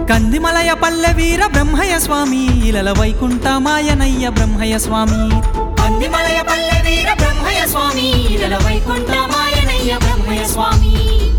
కందిమలయ పల్లె వీర బ్రహ్మయ్య స్వామి ఇలల వైకుంఠ మాయనయ్య బ్రహ్మయ్య స్వామి కందిమలయ పల్లె వీర బ్రహ్మయ్య స్వామి ఇలల వైకుంఠ మాయనయ్య బ్రహ్మయ్య స్వామి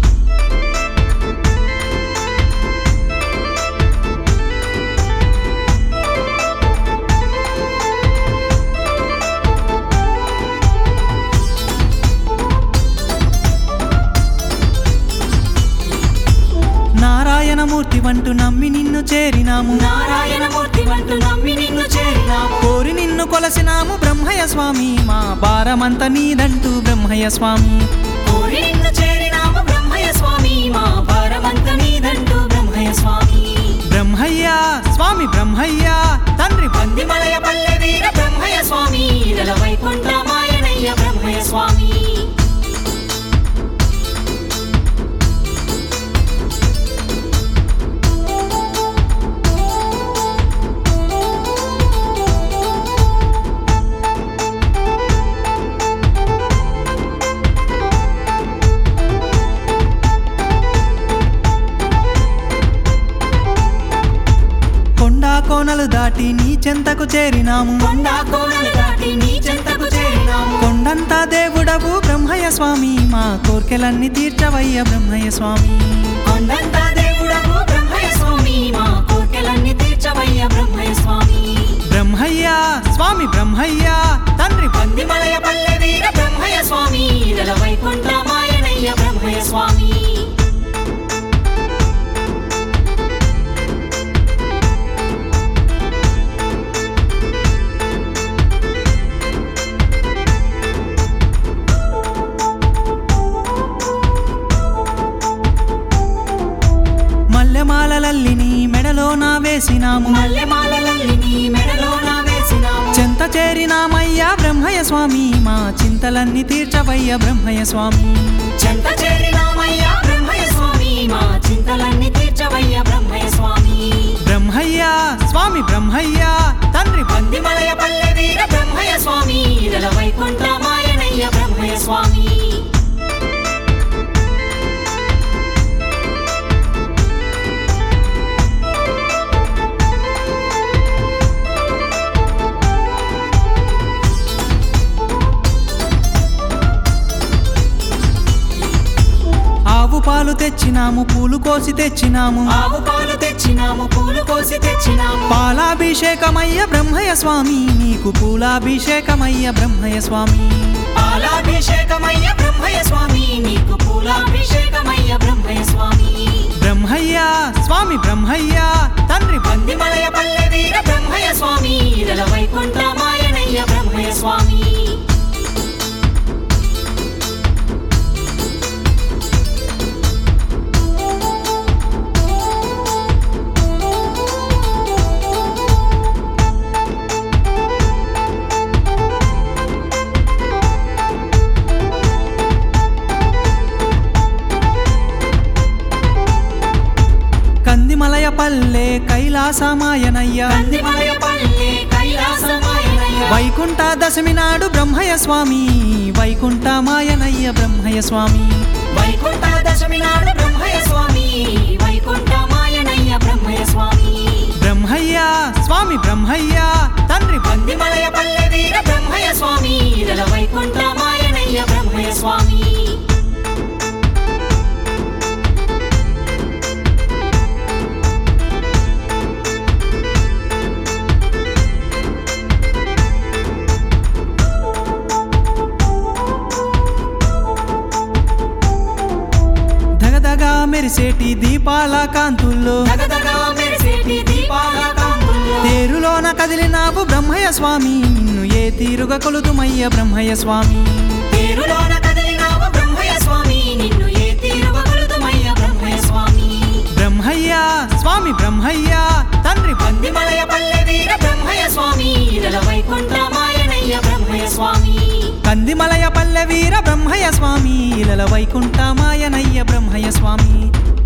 నారాయణమూర్తి వంటూ నమ్మి నిన్ను చేరినాము నారాయణమూర్తి వంటూ నమ్మి నిన్ను చేరినాము కోరి నిన్ను కొలసినాము బ్రహ్మయ్య స్వామి మా భారమంత నీదంటూ బ్రహ్మయ్య స్వామి కోరి నిన్ను చేరినాము బ్రహ్మయ్య స్వామి మా భారమంత నీదంటూ బ్రహ్మయ్య స్వామి బ్రహ్మయ్య స్వామి బ్రహ్మయ్య తండ్రి కందిమలయ పల్లె వీర బ్రహ్మయ్య స్వామి ఇలల వైకుంఠ మాయనయ్య బ్రహ్మయ్య స్వామి కొండా కోనలు దాటి నీ చెంతకు చేరినాము కొండా కోనలు దాటి నీ చెంతకు చేరినాము కొండంతా దేవుడవు బ్రహ్మయ్య స్వామి మా కోర్కెలన్నీ తీర్చవయ్య బ్రహ్మయ్య స్వామి కొండంతా దేవుడవు బ్రహ్మయ్య స్వామి మా కోర్కెలన్నీ తీర్చవయ్య బ్రహ్మయ్య స్వామి బ్రహ్మయ్య స్వామి బ్రహ్మయ్య తండ్రి కందిమలయ పల్లె వీర బ్రహ్మయ్య స్వామి ఇలల వైకుంఠ మాయనయ్య బ్రహ్మయ్య స్వామి మల్లెమాలలల్లి నీ మెడలో నా వేసినాము మల్లెమాలలల్లి నీ మెడలోన వేసినాము చెంత చేరినామయ్యా బ్రహ్మయ్య స్వామి మా చింతలన్నీ తీర్చవయ్య బ్రహ్మయ్య స్వామి చెంత చేరినామయ్య బ్రహ్మయ్య స్వామి మా చింతలన్నీ తీర్చవయ్య బ్రహ్మయ్య స్వామి బ్రహ్మయ్య స్వామి బ్రహ్మయ్య తండ్రి కందిమలయ పల్లె వీర బ్రహ్మయ్య స్వామి ఇలల వైకుంఠ మాయనయ్య బ్రహ్మయ్య స్వామి ఆవు పాలు తెచ్చినాము పూలు కోసి తెచ్చినాము ఆవు పాలు తెచ్చినాము పూలు కోసి తెచ్చినాము పాలాభిషేకమయ్య బ్రహ్మయ్య స్వామి నీకు పూలాభిషేకమయ్య బ్రహ్మయ్య స్వామి పాలాభిషేకమయ్య బ్రహ్మయ్య స్వామి నీకు పూలాభిషేకమయ్య బ్రహ్మయ్య స్వామి బ్రహ్మయ్య స్వామి బ్రహ్మయ్య తండ్రి కందిమలయ పల్లె వీర బ్రహ్మయ్య స్వామి ఇలల వైకుంఠ మాయనయ్య బ్రహ్మయ్య స్వామి కందిమలయ పల్లె కైలాసమాయనయ్య కందిమలయ పల్లె కైలాసమాయనయ్య వైకుంఠ దశమి నాడు బ్రహ్మయ్య స్వామి వైకుంఠ మాయనయ్య బ్రహ్మయ్య స్వామి వైకుంఠ దశమి నాడు బ్రహ్మయ్య స్వామి వైకుంఠ మాయనయ్య బ్రహ్మయ్య స్వామి బ్రహ్మయ్య స్వామి బ్రహ్మయ్య తండ్రి కందిమలయ పల్లె వీర బ్రహ్మయ్య స్వామి ఇలల వైకుంఠ మాయనయ్య బ్రహ్మయ్య స్వామి దగదగా మెరిసేటి దీపాల కాంతుల్లో దగదగా మెరిసేటి దీపాల కాంతుల్లో తేరులోన కదిలినావు బ్రహ్మయ్య స్వామి నిన్ను ఏ తీరుగా కొలుదుమయ్య బ్రహ్మయ్య స్వామి పేరులోన కదిలినావు బ్రహ్మయ్య స్వామి నిన్ను ఏ తీరుగా కొలుతుమయ్య బ్రహ్మయ్య స్వామి బ్రహ్మయ్య స్వామి బ్రహ్మయ్య తండ్రి కందిమలయ పల్లె వీర బ్రహ్మయ్య స్వామి ఇలల వైకుంఠ మాయనయ్య బ్రహ్మయ్య స్వామి కందిమలయ పల్లె వీర బ్రహ్మయ్య స్వామి ఇలల వైకుంఠ మాయనయ్య బ్రహ్మయ్య స్వామి